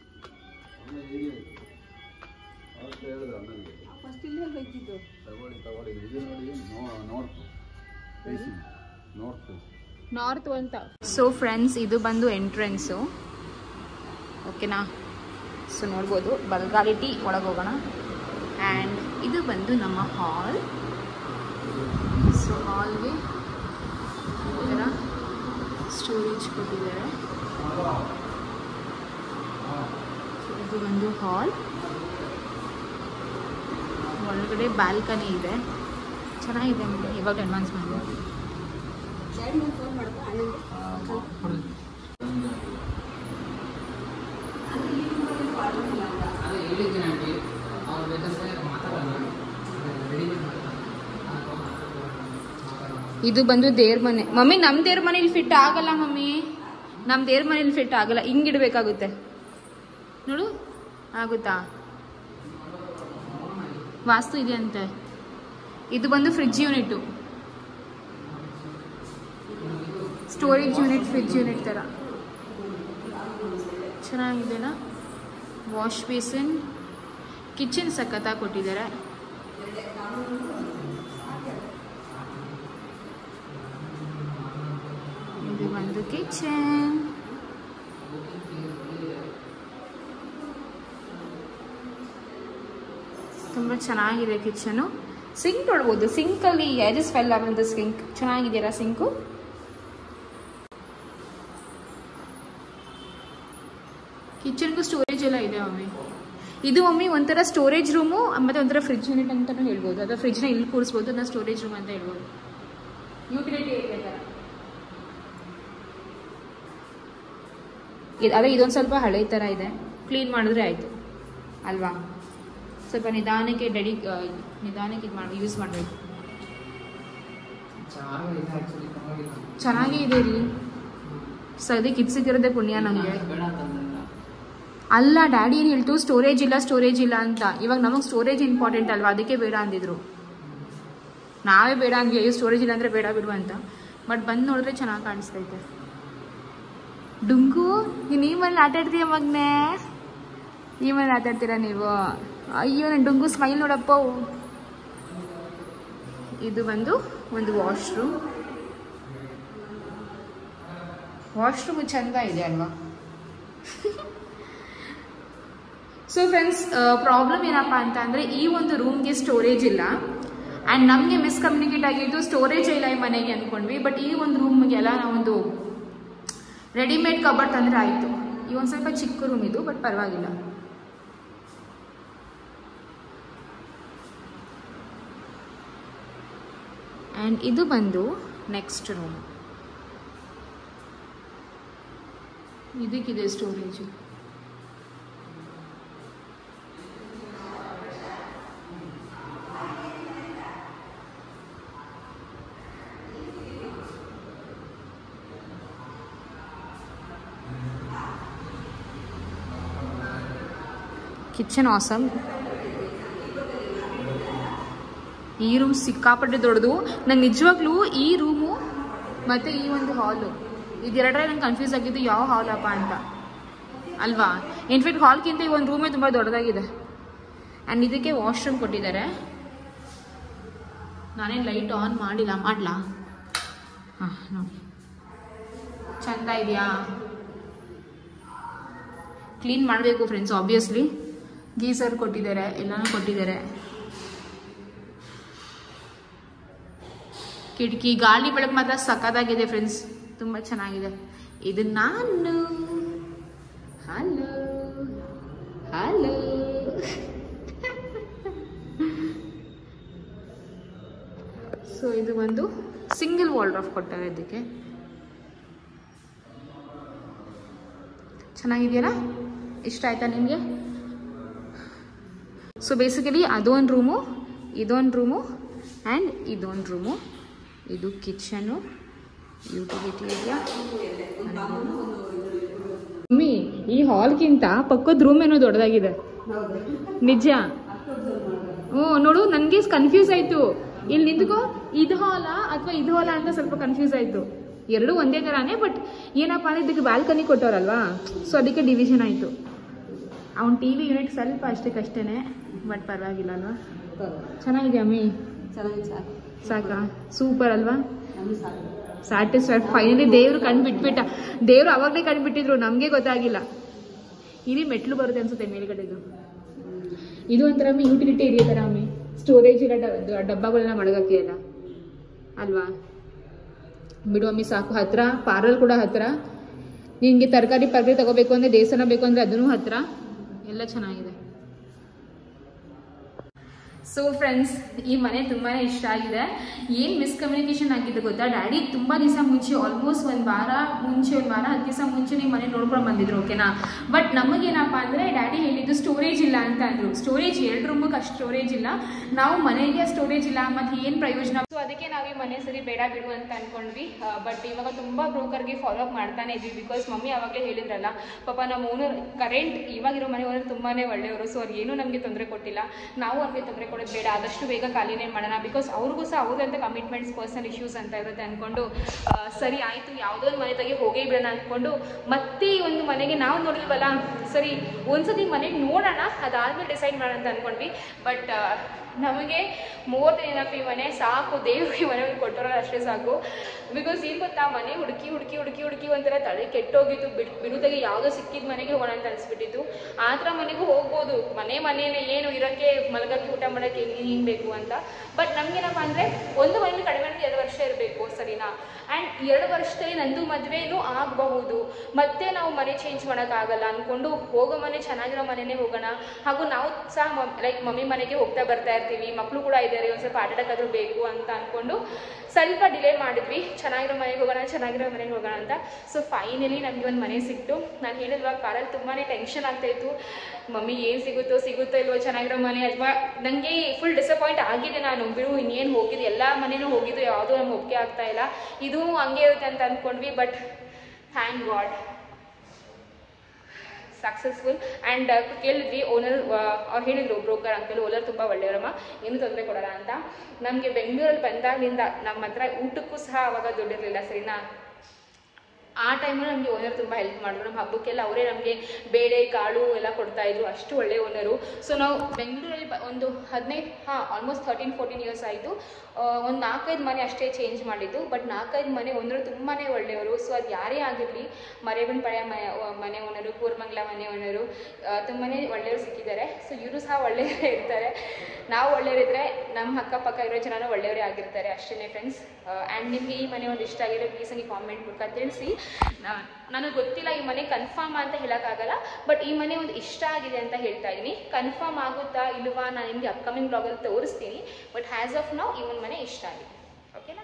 ಫಸ್ಟ್ ಇಲ್ಲೇ ಹೋಯ್ತಿದ್ದು ತಗೊಳ್ಳಿ ತಗೊಳ್ಳಿ ಇದು ನೋಡಿ ನಾರ್ತ್ ಫೇಸಿಂಗ್ ನಾರ್ತ್ ನಾರ್ತ್ ಅಂತ ಸೊ ಫ್ರೆಂಡ್ಸ್ ಇದು ಬಂದು ಎಂಟ್ರೆನ್ಸು ಓಕೆನಾ ಸೊ ನೋಡ್ಬೋದು ಬಲ್ಗಾಲಿಟಿ ಒಳಗೆ ಹೋಗೋಣ ಆ್ಯಂಡ್ ಇದು ಬಂದು ನಮ್ಮ ಹಾಲ್ ಸೊ ಹಾಲ್ಗೆ ಈ ಥರ ಸ್ಟೋರೇಜ್ ಕೊಟ್ಟಿದ್ದಾರೆ ಇದು ಒಂದು ಹಾಲ್ ಒಳಗಡೆ ಬ್ಯಾಲ್ಕನಿ ಇದೆ ಚೆನ್ನಾಗಿದೆ ನೋಡಿ ಇವಾಗ ಅಡ್ವಾನ್ಸ್ ಮಾಡಿದೆ ಫೋನ್ ಮಾಡಪ್ಪ ಅಣ್ಣಂಗೆ ಅದೇ ಹೇಳಿದ್ದೀನಿ ಆಂಟಿ ಅವ್ರು ಬೇಕಾದ್ರೆ ಮಾತಾಡೋಣ ರೆಡಿ ಇದು ಬಂದು ದೇವ್ರ ಮನೆ ಮಮ್ಮಿ ನಮ್ಮ ದೇವ್ರ ಮನೇಲಿ ಫಿಟ್ ಆಗಲ್ಲ ಮಮ್ಮಿ ನಮ್ಮ ದೇವ್ರ ಮನೇಲಿ ಫಿಟ್ ಆಗಲ್ಲ ಹಿಂಗ್ ಇಡ್ಬೇಕಾಗುತ್ತೆ ನೋಡು ಆಗುತ್ತಾ ವಾಸ್ತು ಇದೆಯಂತೆ ಇದು ಬಂದು fridge unit storage unit fridge unit ಥರ ಚೆನ್ನಾಗಿದೆನಾ ವಾಶ್ ಬೇಸಿನ್ ಕಿಚನ್ ಸಖತ್ತಾಗಿ ಕೊಟ್ಟಿದ್ದಾರೆ ಇದು ಬಂದು ಕಿಚನ್ ತುಂಬ ಚೆನ್ನಾಗಿದೆ ಕಿಚನು ಸಿಂಕ್ ನೋಡ್ಬೋದು ಸಿಂಕಲ್ಲಿ ಎಜಸ್ ಫೆಲ್ ಆಗೋದು ಸಿಂಕ್ ಚೆನ್ನಾಗಿದೆಯಲ್ಲ ಸಿಂಕು ಕಿಚನ್ಗೂ ಸ್ಟೋರೇಜ್ ಎಲ್ಲ ಇದೆ ಮಮ್ಮಿ ಇದು ಮಮ್ಮಿ ಒಂಥರ ಸ್ಟೋರೇಜ್ ರೂಮು ಮತ್ತು ಒಂಥರ ಫ್ರಿಡ್ಜ್ ಯೂನಿಟ್ ಅಂತಲೂ ಹೇಳ್ಬೋದು ಅಥವಾ ಫ್ರಿಡ್ಜ್ನ ಇಲ್ಲಿ ಕೂರಿಸ್ಬೋದು ಅದನ್ನ ಸ್ಟೋರೇಜ್ ರೂಮ್ ಅಂತ ಹೇಳ್ಬೋದು ಯುಟಿಲಿಟಿ ಏರಿಯಾ ಥರ ಇದು ಅದೇ ಇದೊಂದು ಸ್ವಲ್ಪ ಹಳೆ ಥರ ಇದೆ ಕ್ಲೀನ್ ಮಾಡಿದ್ರೆ ಆಯಿತು ಅಲ್ವಾ ಸ್ವಲ್ಪ ನಿಧಾನಕ್ಕೆ ಡೆಡಿ ಆ, ನಿಧಾನಕ್ಕೆ ಇದು ಮಾಡಿ ಯೂಸ್ ಮಾಡಬೇಕು ಚೆನ್ನಾಗಿದೆ ಆ್ಯಕ್ಚುಲಿ ಪರವಾಗಿಲ್ಲ ಚೆನ್ನಾಗೇ ಇದೆ ರೀ ಸದ್ಯಕ್ಕೆ ಇದು ಸಿಕ್ಕಿರೋದೇ ಪುಣ್ಯ ನನಗೆ ಬೇಡ ಅಂತಂದ್ರಲ್ಲ ಅಲ್ಲ ಡ್ಯಾಡಿ ಏನು ಹೇಳ್ತು ಸ್ಟೋರೇಜ್ ಇಲ್ಲ ಸ್ಟೋರೇಜ್ ಇಲ್ಲ ಅಂತ ಇವಾಗ ನಮಗೆ ಸ್ಟೋರೇಜ್ ಇಂಪಾರ್ಟೆಂಟ್ ಅಲ್ವಾ ಅದಕ್ಕೆ ಬೇಡ ಅಂದಿದ್ರು ನಾವೇ ಬೇಡ ಅಂದ್ವಿ ಅಯ್ಯೋ ಸ್ಟೋರೇಜ್ ಇಲ್ಲ ಅಂದರೆ ಬೇಡ ಬಿಡು ಅಂತ ಬಟ್ ಬಂದು ನೋಡಿದ್ರೆ ಚೆನ್ನಾಗಿ ಕಾಣಿಸ್ತೈತೆ ಡುಂಗು ನೀನು ಈ ಮನೇಲಿ ಆಟ ಆಡ್ತೀಯ ಮಗನೇ ಈ ಮನೇಲಿ ಆಟ ಆಡ್ತೀರಾ ನೀವು ಅಯ್ಯೋ ನನ್ನ ಡುಂಗು ಸ್ಮೈಲ್ ನೋಡಪ್ಪ ಇದು ಬಂದು ಒಂದು ವಾಶ್ರೂಮ್ ವಾಶ್ರೂಮ್ ಚಂದ ಇದೆ ಅಲ್ವಾ ಸೊ ಫ್ರೆಂಡ್ಸ್ ಪ್ರಾಬ್ಲಮ್ ಏನಪ್ಪ ಅಂತ ಅಂದರೆ ಈ ಒಂದು ರೂಮ್ಗೆ ಸ್ಟೋರೇಜ್ ಇಲ್ಲ ಆ್ಯಂಡ್ ನಮಗೆ ಮಿಸ್ಕಮ್ಯುನಿಕೇಟ್ ಆಗಿದ್ದು ಸ್ಟೋರೇಜ್ ಇಲ್ಲ ಈ ಮನೆಗೆ ಅಂದ್ಕೊಂಡ್ವಿ ಬಟ್ ಈ ಒಂದು ರೂಮ್ಗೆಲ್ಲ ನಾವೊಂದು ರೆಡಿಮೇಡ್ ಕಬರ್ಡ್ ತಂದರೆ ಆಯಿತು ಈ ಒಂದು ಸ್ವಲ್ಪ ಚಿಕ್ಕ ರೂಮ್ ಇದು ಬಟ್ ಪರವಾಗಿಲ್ಲ ಆ್ಯಂಡ್ ಇದು ಬಂದು ನೆಕ್ಸ್ಟ್ ರೂಮ್ ಇದಕ್ಕಿದೆ ಸ್ಟೋರೇಜು ಕಿಚನ್ ಆಸಮ್ ಈ ರೂಮ್ ಸಿಕ್ಕಾಪಟ್ಟೆ ದೊಡ್ಡದು ನಂಗೆ ನಿಜವಾಗ್ಲೂ ಈ ರೂಮು ಮತ್ತು ಈ ಒಂದು ಹಾಲು ಇದೆರಡರ ನಂಗೆ ಕನ್ಫ್ಯೂಸ್ ಆಗಿದ್ದು ಯಾವ ಹಾಲಪ್ಪ ಅಂತ ಅಲ್ವಾ ಇನ್ಫ್ಯಾಕ್ಟ್ ಹಾಲ್ಗಿಂತ ಈ ಒಂದು ರೂಮೇ ತುಂಬ ದೊಡ್ಡದಾಗಿದೆ ಆ್ಯಂಡ್ ಇದಕ್ಕೆ ವಾಶ್ರೂಮ್ ಕೊಟ್ಟಿದ್ದಾರೆ ನಾನೇನು ಲೈಟ್ ಆನ್ ಮಾಡಿಲ್ಲ ಮಾಡಲಾ ಹಾಂ ನೋಡಿ ಚಂದ ಇದೆಯಾ ಕ್ಲೀನ್ ಮಾಡಬೇಕು ಫ್ರೆಂಡ್ಸ್ ಆಬ್ವಿಯಸ್ಲಿ ಗೀಸರ್ ಕೊಟ್ಟಿದ್ದಾರೆ ಎಲ್ಲನೂ ಕೊಟ್ಟಿದ್ದಾರೆ ಕಿಟಕಿ ಗಾಳಿ ಬೆಳಕು ಮಾತ್ರ ಸಖತ್ತಾಗಿದೆ ಫ್ರೆಂಡ್ಸ್ ತುಂಬ ಚೆನ್ನಾಗಿದೆ ಇದು ನಾನು ಹಲೋ ಹಲೋ ಸೊ ಇದು ಒಂದು ಸಿಂಗಲ್ ವಾಲ್ಡ್ರಾಫ್ ಕೊಟ್ಟಾರೆ ಇದಕ್ಕೆ ಚೆನ್ನಾಗಿದೆಯಲ್ಲ ಇಷ್ಟ ಆಯ್ತಾ ನಿಮಗೆ ಸೊ ಬೇಸಿಕಲಿ ಅದೊಂದು ರೂಮು ಇದೊಂದು ರೂಮು ಆ್ಯಂಡ್ ಇದೊಂದು ರೂಮು ಇದು ಕಿಚನು ಯುಟಿಲಿಟಿ ಏರಿಯಾ ಮಮ್ಮಿ ಈ ಹಾಲ್ಗಿಂತ ಪಕ್ಕದ ರೂಮ್ ಏನೋ ದೊಡ್ಡದಾಗಿದೆ ನಿಜ ಹ್ಞೂ ನೋಡು ನನಗೆ ಕನ್ಫ್ಯೂಸ್ ಆಯಿತು ಇಲ್ಲಿ ನಿಂತ್ಕೋ ಇದು ಹಾಲ ಅಥವಾ ಇದು ಹಾಲ ಅಂತ ಸ್ವಲ್ಪ ಕನ್ಫ್ಯೂಸ್ ಆಯಿತು ಎರಡೂ ಒಂದೇ ಥರನೇ ಬಟ್ ಏನಪ್ಪ ಅಂದ್ರೆ ಇದಕ್ಕೆ ಬ್ಯಾಲ್ಕನಿ ಕೊಟ್ಟವ್ರಲ್ವಾ ಸೊ ಅದಕ್ಕೆ ಡಿವಿಷನ್ ಆಯಿತು ಅವ್ನ ಟಿ ವಿ ಯೂನಿಟ್ ಸ್ವಲ್ಪ ಅಷ್ಟಕ್ಕಷ್ಟೇ ಬಟ್ ಪರವಾಗಿಲ್ಲ ಅಲ್ವಾ ಚೆನ್ನಾಗಿದೆ ಅಮ್ಮಿ ಚೆನ್ನಾಗಿ ಸಾಕು ಸಾಕಾ ಸೂಪರ್ ಅಲ್ವಾ ನಮ್ಗೆ ಸಾಕು ಸ್ಯಾಟಿಸ್ಫೈಡ್ ಫೈನಲಿ ದೇವ್ರು ಕಣ್ಣು ಬಿಟ್ಬಿಟ್ಟ ದೇವ್ರು ಅವಾಗಲೇ ಕಣ್ಣು ಬಿಟ್ಟಿದ್ರು ನಮಗೆ ಗೊತ್ತಾಗಿಲ್ಲ ಇಲ್ಲಿ ಮೆಟ್ಲು ಬರುತ್ತೆ ಅನ್ಸುತ್ತೆ ಮೇಲ್ಗಡೆದು ಇದು ಒಂಥರ ಅಮ್ಮಿ ಯುಟಿಲಿಟಿ ಏರಿಯಾ ಥರ ಅಮ್ಮಿ ಸ್ಟೋರೇಜ್ ಇಲ್ಲ ಡ- ಡಬ್ಬಗಳನ್ನ ಮಡಗಕ್ಕೆ ಎಲ್ಲ ಅಲ್ವಾ ಬಿಡು ಅಮ್ಮಿ ಸಾಕು ಹತ್ರ ಪಾರ್ಲರ್ ಕೂಡ ಹತ್ರ ನಿನಗೆ ತರಕಾರಿ ಪರ್ಕಾರಿ ತಗೋಬೇಕು ಅಂದರೆ ದೇವಸ್ಥಾನ ಬೇಕು ಅಂದರೆ ಅದೂ ಹತ್ರ ಎಲ್ಲ ಚೆನ್ನಾಗಿದೆ ಸೊ ಫ್ರೆಂಡ್ಸ್ ಈ ಮನೆ ತುಂಬಾ ಇಷ್ಟ ಆಗಿದೆ ಏನು ಮಿಸ್ಕಮ್ಯುನಿಕೇಶನ್ ಆಗಿದೆ ಗೊತ್ತಾ ಡ್ಯಾಡಿ ತುಂಬ ದಿವಸ ಮುಂಚೆ ಆಲ್ಮೋಸ್ಟ್ ಒಂದು ವಾರ ಮುಂಚೆ ಒಂದು ವಾರ ಹತ್ತು ದಿವಸ ಮುಂಚೆನೇ ಮನೆ ನೋಡ್ಕೊಂಡು ಬಂದಿದ್ರು ಓಕೆನಾ ಬಟ್ ನಮಗೇನಪ್ಪ ಅಂದರೆ ಡ್ಯಾಡಿ ಹೇಳಿದ್ದು ಸ್ಟೋರೇಜ್ ಇಲ್ಲ ಅಂತ ಅಂದರು ಸ್ಟೋರೇಜ್ ಎರಡು ರೂಮಿಗೆ ಅಷ್ಟು ಸ್ಟೋರೇಜ್ ಇಲ್ಲ ನಾವು ಮನೆಗೆ ಸ್ಟೋರೇಜ್ ಇಲ್ಲ ಮತ್ತು ಏನು ಪ್ರಯೋಜನ ಸೊ ಅದಕ್ಕೆ ನಾವು ಈ ಮನೆ ಸರಿ ಬೇಡ ಬಿಡು ಅಂತ ಅಂದ್ಕೊಂಡ್ವಿ ಬಟ್ ಇವಾಗ ತುಂಬ ಬ್ರೋಕರ್ಗೆ ಫಾಲೋ ಅಪ್ ಮಾಡ್ತಾನೆ ಇದ್ವಿ ಬಿಕಾಸ್ ಮಮ್ಮಿ ಅವಾಗಲೇ ಹೇಳಿದ್ರಲ್ಲ ಪಾಪ ನಮ್ಮ ಓನರ್ ಕರೆಂಟ್ ಇವಾಗಿರೋ ಮನೆ ಓನರ್ ತುಂಬಾ ಒಳ್ಳೆಯವರು ಸೊ ಅವ್ರು ಏನೂ ನಮಗೆ ತೊಂದರೆ ಕೊಟ್ಟಿಲ್ಲ ನಾವು ಅವ್ರಿಗೆ ತೊಂದರೆ ಕೊಡೋದು ಬೇಡ ಆದಷ್ಟು ಬೇಗ ಖಾಲಿನೇ ಮಾಡೋಣ ಬಿಕಾಸ್ ಅವ್ರಿಗೂ ಸಹ ಅವ್ರದಂತ ಕಮಿಟ್ಮೆಂಟ್ಸ್ ಪರ್ಸನಲ್ ಇಶ್ಯೂಸ್ ಅಂತ ಇರುತ್ತೆ ಅಂದ್ಕೊಂಡು ಆ, ಸರಿ ಆಯಿತು ಯಾವುದೋ ಒಂದು ಮನೆ ತೆಗೆ ಹೋಗೇ ಬಿಡೋಣ ಅಂದ್ಕೊಂಡು ಮತ್ತೆ ಈ ಒಂದು ಮನೆಗೆ ನಾವು ನೋಡಿಲ್ವಲ್ಲ ಸರಿ ಒಂದ್ಸತಿ ಮನೆಗೆ ನೋಡೋಣ ಅದಾದ್ಮೇಲೆ ಡಿಸೈಡ್ ಮಾಡೋಣ ಅಂತ ಅಂದ್ಕೊಂಡ್ವಿ ಬಟ್ ನಮಗೆ ಮೋರ್ ದೆನ್ ಏನಪ್ಪ ಈ ಮನೆ ಸಾಕು ದೇವ್ರು ಈ ಮನೆ ಕೊಟ್ಟರೋ ಅಷ್ಟೇ ಸಾಕು ಬಿಕಾಸ್ ಏನು ಗೊತ್ತಾ ಮನೆ ಹುಡುಕಿ ಹುಡುಕಿ ಹುಡುಕಿ ಹುಡುಕಿ ಒಂಥರ ತಲೆ ಕೆಟ್ಟೋಗಿತ್ತು ಬಿಡ್ ಬಿಡುದಾಗೆ ಯಾವುದೋ ಸಿಕ್ಕಿದ ಮನೆಗೆ ಹೋಗೋಣ ಅಂತ ಅನ್ಸ್ಬಿಟ್ಟಿತ್ತು ಆ ಥರ ಮನೆಗೂ ಹೋಗ್ಬೋದು ಮನೆ ಮನೇನೆ ಏನು ಇರೋಕ್ಕೆ ಮಲಗಕ್ಕೆ ಊಟ ಮಾಡೋಕ್ಕೆ ಹಿಂಗೆ ಹಿಂಗೆ ಬೇಕು ಅಂತ ಬಟ್ ನಮಗೇನಪ್ಪ ಅಂದರೆ ಒಂದು ಮನೇಲಿ ಕಡಿಮೆ ಅಂದ್ರೆ ಎರಡು ವರ್ಷ ಇರಬೇಕು ಸರಿನಾ ಆ್ಯಂಡ್ ಎರಡು ವರ್ಷದಲ್ಲಿ ನಂದು ಮದುವೆನೂ ಆಗಬಹುದು ಮತ್ತೆ ನಾವು ಮನೆ ಚೇಂಜ್ ಮಾಡೋಕ್ಕಾಗಲ್ಲ ಅಂದ್ಕೊಂಡು ಹೋಗೋ ಮನೆ ಚೆನ್ನಾಗಿರೋ ಮನೆನೇ ಹೋಗೋಣ ಹಾಗೂ ನಾವು ಸಹ ಲೈಕ್ ಮಮ್ಮಿ ಮನೆಗೆ ಹೋಗ್ತಾ ಬರ್ತಾ ಇರ್ತೀವಿ ಮಕ್ಕಳು ಕೂಡ ಇದ್ದಾರೆ ಒಂದು ಸ್ವಲ್ಪ ಆಟಾಡಕ್ಕಾದ್ರೂ ಬೇಕು ಅಂತ ಅಂದ್ಕೊಂಡು ಸ್ವಲ್ಪ ಡಿಲೇ ಮಾಡಿದ್ವಿ ಚೆನ್ನಾಗಿರೋ ಮನೆಗೆ ಹೋಗೋಣ ಚೆನ್ನಾಗಿರೋ ಮನೆಗೆ ಹೋಗೋಣ ಅಂತ ಸೊ ಫೈನಲಿ ನಮಗೆ ಒಂದು ಮನೆ ಸಿಕ್ತು ನಾನು ಹೇಳಿಲ್ವಾ ಕಾರಲ್ಲಿ ತುಂಬಾ ಟೆನ್ಷನ್ ಆಗ್ತಾಯಿತ್ತು ಮಮ್ಮಿ ಏನು ಸಿಗುತ್ತೋ ಸಿಗುತ್ತೋ ಇಲ್ವೋ ಚೆನ್ನಾಗಿರೋ ಮನೆ ಅಥವಾ ನನಗೆ ಫುಲ್ ಡಿಸಪಾಯಿಂಟ್ ಆಗಿದೆ ನಾನು ಬಿಡು ಇನ್ನೇನು ಹೋಗಿದ್ದು ಎಲ್ಲ ಮನೆನೂ ಹೋಗಿದ್ದು ಯಾವುದೂ ನಮ್ಗೆ ಒಪ್ಪಿಗೆ ಆಗ್ತಾ ಇಲ್ಲ ಇದು ಹಂಗೆ ಇರುತ್ತೆ ಅಂತ ಅಂದ್ಕೊಂಡ್ವಿ but thank God successful and ಕೇಳಿದ್ವಿ ಓನರ್ ಅವ್ರು ಹೇಳಿದ್ರು ಬ್ರೋಕರ್ ಅಂಕಲ್ ಓನರ್ ತುಂಬ ಒಳ್ಳೆಯವರಮ್ಮ ಏನು ತೊಂದರೆ ಕೊಡಲ್ಲ ಅಂತ ನಮಗೆ ಬೆಂಗಳೂರಲ್ಲಿ ಬಂದಾಗಲಿಂದ ನಮ್ಮ ಹತ್ರ ಊಟಕ್ಕೂ ಸಹ ಅವಾಗ ದುಡ್ಡಿರಲಿಲ್ಲ ಸರಿನಾ ಆ ಟೈಮಲ್ಲಿ ನಮಗೆ ಓನರ್ ತುಂಬ ಹೆಲ್ಪ್ ಮಾಡಿದ್ರು ನಮ್ಮ ಹಬ್ಬಕ್ಕೆಲ್ಲ ಅವರೇ ನಮಗೆ ಬೇಳೆ ಕಾಳು ಎಲ್ಲ ಕೊಡ್ತಾ ಇದ್ರು ಅಷ್ಟು ಒಳ್ಳೆ ಓನರು ಸೊ ನಾವು ಬೆಂಗಳೂರಲ್ಲಿ ಬ- ಒಂದು ಹದಿನೈದು ಹಾಂ ಆಲ್ಮೋಸ್ಟ್ ತರ್ಟೀನ್ ಫೋರ್ಟೀನ್ ಇಯರ್ಸ್ ಆಯಿತು ಒಂದು ನಾಲ್ಕೈದು ಮನೆ ಅಷ್ಟೇ ಚೇಂಜ್ ಮಾಡಿದ್ದು ಬಟ್ ನಾಲ್ಕೈದು ಮನೆ ಓನರು ತುಂಬಾ ಒಳ್ಳೆಯವರು ಸೊ ಅದು ಯಾರೇ ಆಗಿರಲಿ ಮರೇಬನ್ ಪಳೆಯ ಮನೆ ಮನೆ ಓನರು ಕೂರ್ಮಂಗ್ಲ ಮನೆ ಓನರು ತುಂಬಾ ಒಳ್ಳೆಯವರು ಸಿಕ್ಕಿದ್ದಾರೆ ಸೊ ಇವರು ಸಹ ಒಳ್ಳೆಯವರೇ ಇರ್ತಾರೆ ನಾವು ಒಳ್ಳೆಯವರಿದ್ದರೆ ನಮ್ಮ ಅಕ್ಕಪಕ್ಕ ಇರೋ ಜನನೂ ಒಳ್ಳೆಯವರೇ ಆಗಿರ್ತಾರೆ ಅಷ್ಟೇ ಫ್ರೆಂಡ್ಸ್ ಆ್ಯಂಡ್ ನಿಮಗೆ ಈ ಮನೆ ಒಂದು ಇಷ್ಟ ಆಗಿರೋ ಪ್ಲೀಸ್ ನನಗೆ ಕಾಮೆಂಟ್ ಮೂಲಕ ತಿಳಿಸಿ ನನಗೆ ಗೊತ್ತಿಲ್ಲ ಈ ಮನೆ ಕನ್ಫರ್ಮ್ ಅಂತ ಹೇಳೋಕ್ಕಾಗಲ್ಲ ಬಟ್ ಈ ಮನೆ ಒಂದು ಇಷ್ಟ ಆಗಿದೆ ಅಂತ ಹೇಳ್ತಾ ಇದ್ದೀನಿ ಕನ್ಫರ್ಮ್ ಆಗುತ್ತಾ ಇಲ್ವಾ ನಾನು ನಿಮಗೆ ಅಪ್ಕಮಿಂಗ್ ಬ್ಲಾಗಲ್ಲಿ ತೋರಿಸ್ತೀನಿ ಬಟ್ ಹ್ಯಾಸ್ ಆಫ್ ನಾವು ಈ ಒಂದು ಮನೆ ಇಷ್ಟ ಆಗಿದೆ ಓಕೆನಾ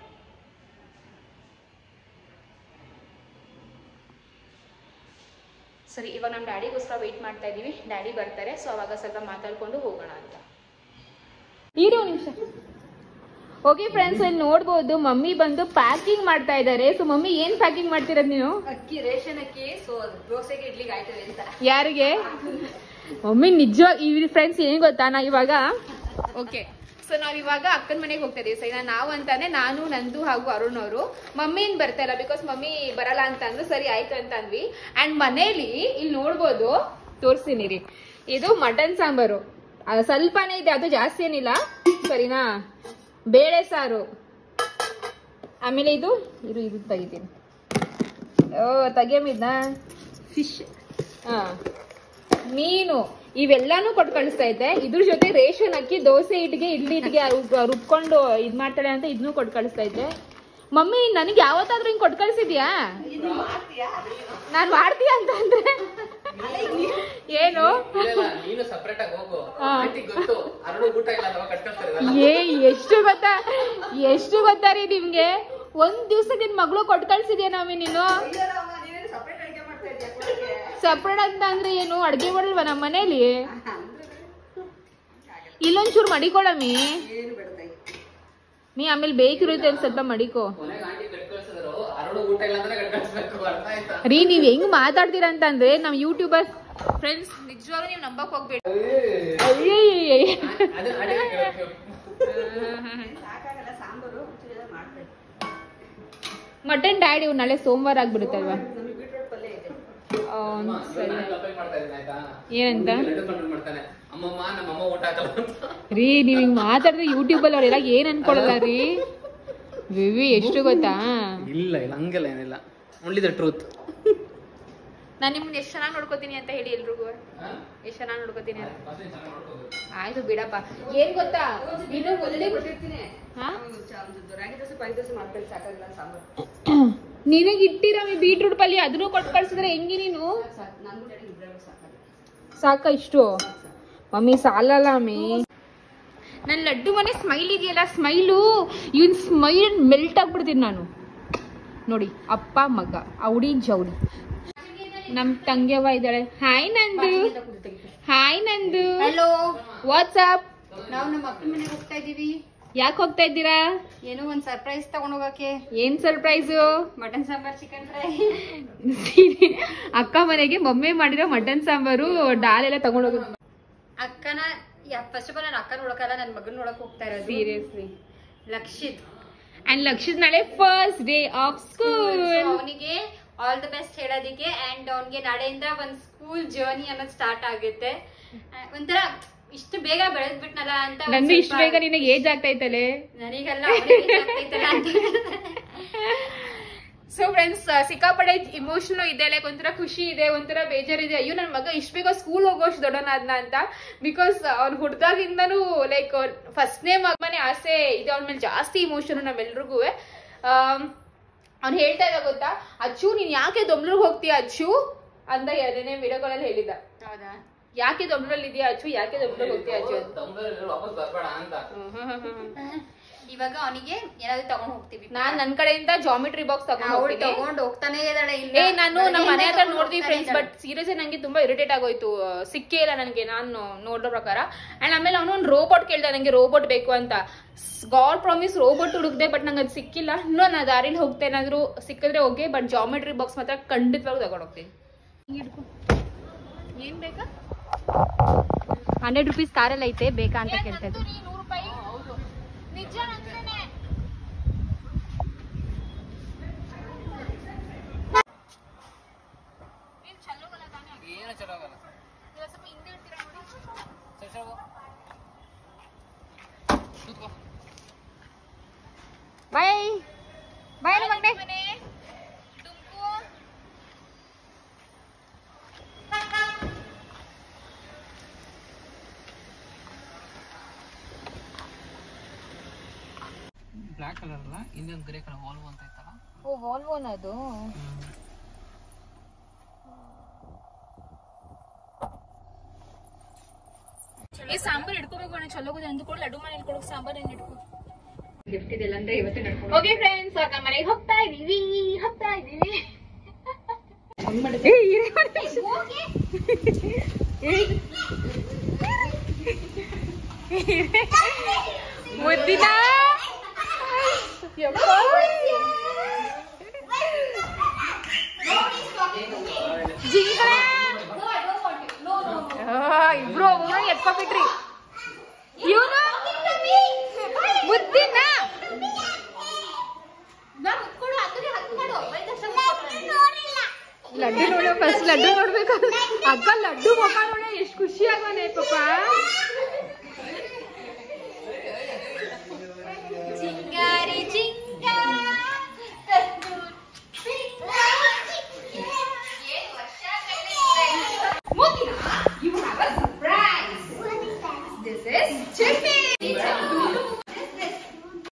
ಸರಿ ಇವಾಗ ನಮ್ಮ ಡ್ಯಾಡಿಗೋಸ್ಕರ ವೆಯ್ಟ್ ಮಾಡ್ತಾ ಇದ್ದೀವಿ ಡ್ಯಾಡಿ ಬರ್ತಾರೆ ಸೊ ಅವಾಗ ಸ್ವಲ್ಪ ಮಾತಾಡ್ಕೊಂಡು ಹೋಗೋಣ ಅಂತ ಇರೋ ನಿಮಿಷ ಓಕೆ ಫ್ರೆಂಡ್ಸ್ ಇಲ್ಲಿ ನೋಡ್ಬೋದು ಮಮ್ಮಿ ಬಂದು ಪ್ಯಾಕಿಂಗ್ ಮಾಡ್ತಾ ಇದ್ದಾರೆ ಸೊ ಮಮ್ಮಿ ಏನ್ ಪ್ಯಾಕಿಂಗ್ ಮಾಡ್ತಿರೋದು ನೀವು ಅಕ್ಕಿ ರೇಷನ್ ಅಕ್ಕಿ ಸೊ ದೋಸೆಗೆ ಇಡ್ಲಿಗೆ ಆಯ್ತದೆ ಅಂತ ಯಾರಿಗೆ ಮಮ್ಮಿ ನಿಜ ಈ ಫ್ರೆಂಡ್ಸ್ ಏನ್ ಗೊತ್ತಾ ನಾ ಇವಾಗ ಓಕೆ ಸೊ ನಾವ್ ಇವಾಗ ಅಕ್ಕನ ಮನೆಗೆ ಹೋಗ್ತಾ ಇದೀವಿ ಸರಿ ನಾವು ಅಂತಾನೆ ನಾನು ನಂದು ಹಾಗೂ ಅರುಣ್ ಅವರು ಮಮ್ಮಿ ಏನ್ ಬರ್ತಾ ಇಲ್ಲ ಬಿಕಾಸ್ ಮಮ್ಮಿ ಬರಲ್ಲ ಅಂತ ಅಂದ್ರು ಸರಿ ಆಯ್ತು ಅಂತ ಅಂದ್ವಿ ಅಂಡ್ ಮನೇಲಿ ಇಲ್ಲಿ ನೋಡ್ಬೋದು ತೋರಿಸ್ತೀನಿ ರೀ ಇದು ಮಟನ್ ಸಾಂಬಾರು ಅದು ಸ್ವಲ್ಪನೇ ಇದೆ ಅದು ಜಾಸ್ತಿ ಏನಿಲ್ಲ ಸರಿನಾ ಬೇಳೆ ಸಾರು ಆಮೇಲೆ ಇದು ಇದು ಇದು ತೆಗಿತೀನಿ ಓ ತೆಗಿಯಮಿದ್ನ ಫಿಶ್ ಹಾ ಮೀನು ಇವೆಲ್ಲಾನು ಕೊಟ್ಟು ಕಳಿಸ್ತಾ ಇದ್ದೆ ಇದ್ರ ಜೊತೆ ರೇಷನ್ ಅಕ್ಕಿ ದೋಸೆ ಇಟ್ಗೆ ಇಡ್ಲಿ ಇಟ್ಗೆ ರುಬ್- ರುಬ್ಕೊಂಡು ಇದ್ ಮಾಡ್ತಾಳೆ ಅಂತ ಇದನ್ನು ಕೊಟ್ಟು ಕಳಿಸ್ತಾ ಇದ್ದೆ ಮಮ್ಮಿ ನನಗೆ ಯಾವತ್ತಾದ್ರೂ ಹಿಂಗ್ ಕೊಟ್ಟು ಕಳ್ಸಿದ್ಯಾ ನಾನ್ ಮಾಡ್ತೀಯ ಅಂತ ಅಂದ್ರೆ ಏನು ಇಲ್ಲ ನೀನು ಸಪ್ರೇಟ್ ಆಗಿ ಹೋಗು ಹಾ. ಆಂಟಿಗ್ ಗೊತ್ತು ಅರಳು ಊಟ ಇಲ್ಲ ಅಲ್ವಾ ಕಟ್ಕೊಳ್ತಾರೆ ಇದೆಲ್ಲ. ಏ ಎಷ್ಟು ಗೊತ್ತಾ ಎಷ್ಟು ಗೊತ್ತಾ ರೀ ನಿಮ್ಗೆ ಒಂದ್ ದಿವ್ಸ ನಿನ್ ಮಗಳು ಕೊಟ್ಟು ಕಳ್ಸಿದ್ಯಾ ನಾವೇ ನೀನು ಸಪ್ರೇಟ್ ಅಡಿಗೆ ಮಾಡ್ತಾ ಇದ್ಯಾ ಕೊಡಕ್ಕೆ? ಸಪ್ರೇಟ್ ಅಂತ ಅಂದ್ರೆ ಏನು ಅಡ್ಗೆ ಮಾಡಲ್ವಾ ನಮ್ಮ ಮನೇಲಿ ಇಲ್ಲೊಂಚೂರು ಮಡಿಕೊಳಮಿ ಏನು ಬೇಡತಾಯಿ ನೀ ಆಮೇಲೆ ಬೇಕಿರುತ್ತೆ ಅಂತ ಸ್ವಲ್ಪ ಮಡಿಕೋ ಕೊನೆಗೆ ಆಂಟಿ ಕಟ್ಕೊಳ್ಸಿದ್ರು ಅರಳು ಊಟ ಇಲ್ಲ ಅಂದ್ರೆ ಕಟ್ಕೊಳ್ಸ್ಬೇಕು ಅರ್ಥ ಆಯ್ತಾ ರೀ ನೀವ್ ಹೆಂಗ್ ಮಾತಾಡ್ತೀರಾ ಅಂತಂದ್ರೆ ನಮ್ ಯೂಟ್ಯೂಬರ್ ಫ್ರೆಂಡ್ಸ್ ನಿಜವಾಗ್ಲೂ ನೀವು ನಂಬಕ್ ಹೋಗ್ಬೇಡಿ ಅಯ್ಯಯ್ಯಯ್ಯ. ಅದು ಅದೇ ಕೇಳೋದು. ಸಾಕಾಗಲ್ಲ ಸಾಂಬಾರು ಒಂಚೂರು ಏನಾದ್ರು ಮಾಡ್ತಾ ಇದ್ದೆ. ಮಟನ್ ಡ್ಯಾಡಿ ಇವ್ ನಾಳೆ ಸೋಮವಾರ ಆಗ್ಬಿಡುತ್ತಲ್ವಾ ನಮಗೆ ಬೀಟ್ರೋಟ್ ಪಲ್ಯ ಇದೆ ಅಮ್ಮ, ಅವ್ನ್ ಇವ್ನು ಸರಿ ನಾನು ಲಪ್ಪೆ ಮಾಡ್ತಾ ಇದ್ದೀನಿ ಆಯ್ತಾ ಏನಂತ ಹುಡುಗಿ ಲಡ್ಡು ಕಂಟ್ರೋಲ್ ಮಾಡ್ತಾನೆ ಅಮ್ಮಮ್ಮ ನಮ್ಮಮ್ಮ ಊಟ ಹಾಕಲ್ಲ ಅಂತ ರೀ ನೀವ್ ಹಿಂಗ್ ಮಾತಾಡಿದ್ರೆ ಯೂಟ್ಯೂಬ್ ಅಲ್ಲಿ ಅವರೆಲ್ಲ ಏನ್ ಅನ್ಕೊಳಲ್ಲ ರೀ ವಿವಿ ಎಷ್ಟು ಗೊತ್ತಾ ಇಲ್ಲ ಇಲ್ಲ ಹಂಗೆಲ್ಲ ಏನಿಲ್ಲ ಓನ್ಲಿ ದ ಟ್ರೂತ್ ನಾನ್ ನಿಮ್ನ ಎಷ್ಟ್ ಚೆನ್ನಾಗಿ ನೋಡ್ಕೋತೀನಿ ಅಂತ ಹೇಳಿ ಎಲ್ರಿಗೂ ಎಷ್ಟ್ ಚೆನ್ನಾಗಿ ನೋಡ್ಕೋತೀನಿ ಅಂತ ಆಯ್ತು ಬಿಡಪ್ಪ ಏನ್ ಗೊತ್ತಾ ಇನ್ನು ಮುಂದೆ ಕೊಟ್ಟಿರ್ತೀನಿ ಹಾ ಒಂದು ಚ- ಒಂದು ರಾಗಿ ದೋಸೆ ಪಾಯಿ ದೋಸೆ ಮಾಡ್ಕೊಳ್ಳಿ ಸಾಕಾಗಲ್ಲ ಸಾಂಬಾರು ನಿನಗ್ ಇಟ್ಟಿರ ಬೀಟ್ರೂಟ್ ಪಲ್ಯ ಅದನ್ನು ಕೊಟ್ಟು ಕಳ್ಸಿದ್ರೆ ಹೆಂಗೆ ನೀನು ಸಾಕು ನಾನು ಡ್ಯಾಡಿ ಇಬ್ಬರೇ ಸಾಕಾಗಲ್ಲ ಸಾಕ ಇಷ್ಟು ಮಮ್ಮಿ ಸಾಲಲ್ಲ ಮಮ್ಮಿ ನನ್ನ ಲಡ್ಡು ಮನೆ ಸ್ಮೈಲ್ ಇದೆಯಲ್ಲ ಸ್ಮೈಲು ಇವನ್ ಸ್ಮೈಲ್ ಮೆಲ್ಟ್ ಆಗ್ಬಿಡ್ತೀನಿ ನಾನು ನೋಡಿ ಅಪ್ಪ ಮಗ ಅವಡಿ ಜವಳಿ ನಮ್ ತಂಗ್ಯವ ಇದ್ದಾಳೆ ಹಾಯ್ ನಂದು ಹಾಯ್ ನಂದು ಹಲೋ ವಾಟ್ಸಪ್ ನಾವು ನಮ್ಮ ಅಪ್ಪನ ಮನೆಗೆ ಹೋಗ್ತಾ ಇದೀವಿ ಯಾಕೆ ಹೋಗ್ತಾ ಇದ್ದೀರಾ ಏನೋ ಒಂದ್ ಸರ್ಪ್ರೈಸ್ ತಗೊಂಡೋಗಕ್ಕೆ ಏನ್ surprise mutton sambar chicken fry ಅಕ್ಕ ಮನೆಗೆ ಮಮ್ಮಿ ಮಾಡಿರೋ ಮಟನ್ ಸಾಂಬಾರು ಡಾಲ್ ಎಲ್ಲ ತಗೊಂಡೋಗಿ ಅಕ್ಕನ ಫಸ್ಟ್ ಆಫ್ ಆಲ್ ನಾನು ಅಕ್ಕ ನೋಡಕ್ಕಲ್ಲ ನನ್ನ ಮಗನ್ ನೋಡಕ್ ಹೋಗ್ತಾ ಇರೋದು ಸೀರಿಯಸ್ಲಿ ಲಕ್ಷಿತ್ ಅಂಡ್ ಲಕ್ಷಿತ್ ನಾಳೆ ಫಸ್ಟ್ ಡೇ ಆಫ್ ಸ್ಕೂಲ್ ಅವನಿಗೆ ಆಲ್ ದ ಬೆಸ್ಟ್ ಹೇಳೋದಿಕ್ಕೆ ಅಂಡ್ ಅವನಿಗೆ ನಾಳೆಯಿಂದ ಒಂದ್ ಸ್ಕೂಲ್ ಜರ್ನಿ ಅನ್ನೋದು ಸ್ಟಾರ್ಟ್ ಆಗುತ್ತೆ ಆ, ಒಂಥರ ಇಷ್ಟು ಬೇಗ ಬೆಳೆದ್ಬಿಟ್ನಲ್ಲ ಅಂತ ಒಂದ್ ನಂದು ಇಷ್ಟು ಸ್ವಲ್ಪ- ಬೇಗ ನಿನಗೆ ಏಜ್ ಆಗ್ತಾ ಇತ್ತಲೆ ನನಗೆಲ್ಲ ಅವ್ನಿಗೆ ಆಗ್ತೈತಲ್ಲ ಅಂತ ಸೊ ಫ್ರೆಂಡ್ಸ್ ಸಿಕ್ಕಾಪಡೆ ಇಮೋಷನಲ್ ಇದೆ ಲೈಕ್ ಒಂಥರ ಖುಷಿ ಇದೆ ಒಂಥರ ಬೇಜಾರಿದೆ ಅಯ್ಯೋ ನನ್ನ ಮಗ ಇಷ್ಟು ಬೇಗ ಸ್ಕೂಲ್ ಹೋಗೋಷ್ಟು ದೊಡ್ಡವನಾದ್ನ ಅಂತ ಬಿಕಾಸ್ ಅವ್ನು ಹುಡ್ದಾಗಿಂದನೂ ಲೈಕ್ ಫಸ್ಟ್ನೇ ಮಗನೇ ಆಸೆ ಇದೆ ಅವನ ಮೇಲೆ ಜಾಸ್ತಿ ಇಮೋಷನ್ ನಮ್ಮೆಲ್ರಿಗೂ ಅವ್ನು ಹೇಳ್ತಾ ಇದ್ದ ಗೊತ್ತಾ ಅಚ್ಚು ನೀನ್ ಯಾಕೆ ದೊಮ್ಲೂರ್ಗೆ ಹೋಗ್ತೀಯ ಅಚ್ಚು ಅಂತ ಎರಡನೇ ವಿಡಿಯೋಗಳಲ್ಲಿ ಹೇಳಿದ ಹೌದಾ ಯಾಕೆ ದೊಮ್ಲೂರಲ್ಲಿ ಇದೆಯಾ ಅಚ್ಚು ಯಾಕೆ ದೊಮ್ಲೂರ್ಗೆ ಹೋಗ್ತೀಯ ಅಚ್ಚು ಅಂತ ತಮ್ಮದಲ್ಲಿ ವಾಪಸ್ ಬರ್ಬೇಡ ಅಂತ ಹ್ಮ್, ಹ್ಮ್, ಹ್ಮ್, ಹ್ಮ್. ಇವಾಗ ಅವನಿಗೆ ಏನಾದ್ರು ತಗೊಂಡ್ ಹೋಗ್ತೀವಿ ನಾನ್ ನನ್ ಕಡೆಯಿಂದ ಜಾಮಿಟ್ರಿ ಬಾಕ್ಸ್ ತಗೊಂಡು ಅವಳು ಹೋಗ್ತೀನಿ ತಗೊಂಡ್ ಹೋಗ್ತಾನೆ ಇದ್ದಾಳೆ ಇಲ್ಲ ಏ ನಾನು ನಮ್ಮ ಮನೆ ಹತ್ರ ತಗೊಂಡ್ ನೋಡಿದ್ವಿ ಹೋಗ್ತಾನೆ ಫ್ರೆಂಡ್ಸ್ ಇದ್ದಾಳೆ. ಬಟ್ ಸೀರಿಯಸ್ ನಂಗೆ ತುಂಬಾ ಇರಿಟೇಟ್ ಆಗೋಯ್ತು ಆ, ಸಿಕ್ಕೇ ಇಲ್ಲ ನನಗೆ ನಾನು ನೋಡೋ ಪ್ರಕಾರ ಅಂಡ್ ಆಮೇಲೆ ಅವನು ಒಂದು ರೋಬೋಟ್ ಕೇಳ್ದ ನಂಗೆ ರೋಬೋಟ್ ಬೇಕು ಅಂತ ಗಾಡ್ ಪ್ರಾಮಿಸ್ ರೋಬೋಟ್ ಹುಡುಕ್ದೆ ಬಟ್ ನಂಗೆ ಅದು ಸಿಕ್ಕಿಲ್ಲ ಇನ್ನೂ ನಾ ದಾರಿಲಿ ಹೋಗ್ತಾ ಏನಾದ್ರು ಸಿಕ್ಕಿದ್ರೆ ಓಕೆ ಬಟ್ ಜಾಮೆಟ್ರಿ ಬಾಕ್ಸ್ ಮಾತ್ರ ಖಂಡಿತವಾಗಿ ತಗೊಂಡು ಹೋಗ್ತೀನಿ ಏನ್ ಬೇಕಾ ಹಂಡ್ರೆಡ್ ರುಪೀಸ್ ಕಾರಲ್ಲಿ ಐತೆ ಬೇಕಾ ಅಂತ ಕೇಳ್ತಾ ಇದ್ದೆ ನೂರು ರೂಪಾಯಿ ನಿಜ ನಂಗೇನೆ ಏನು ಚಲೋ ಆಗಲ್ಲ ಸರಿ, ಸರಿ, ಹೋಗು. ಕೂತ್ಕೋ. ಬಾಯ್ ಬಾಯ್ ಮಗನೆ ಬ್ಲ್ಯಾಕ್ ಕಲರ್ ಅಲ್ಲ ಇನ್ನೊಂದು ಗ್ರೇ ಕಲರ್ ವಾಲ್ವ್ ಅಂತ ಇತ್ತಲ್ಲ ಓ ವಾಲ್ವೋನ್ ಅದು ಈ ಸಾಂಬಾರ್ ಇಟ್ಕೋಬೇಕು ಅಣ್ಣ ಚಲೋ ಹೋಗಿದೆ ಅಂದ್ಕೊಂಡು ಲಡ್ಡು ಮನೆ ಇಟ್ಕೊಳಕ್ ಸಾಂಬಾರ್ ಏನ್ ಇಟ್ಕೋ ಗಿಫ್ಟ್ ಇದೆಲ್ಲ ಅಂದ್ರೆ ಇವತ್ತೇ ನಡ್ಕೊಂಡು ಓಕೆ ಫ್ರೆಂಡ್ಸ್ ನಮ್ಮ ಮನೆಗೆ ಹೋಗ್ತಾ ಇದೀವಿ ಹೋಗ್ತಾ ಇದೀವಿ ಮುದ್ದಿನ ಜಿಂಕಳ ಇಬ್ರು ಒಬ್ಬರು ಎತ್ಕೊಬಿಟ್ರಿ ಇವನು ಮುದ್ದಿನ ಲಡ್ಡು ನೋಡ ಫಸ್ಟ್ ಲಡ್ಡು ನೋಡ್ಬೇಕು ಅಕ್ಕ ಲಡ್ಡು ಮುಖ ನೋಡ ಎಷ್ಟು ಖುಷಿ ಆಗೋನೆ ಪಾಪ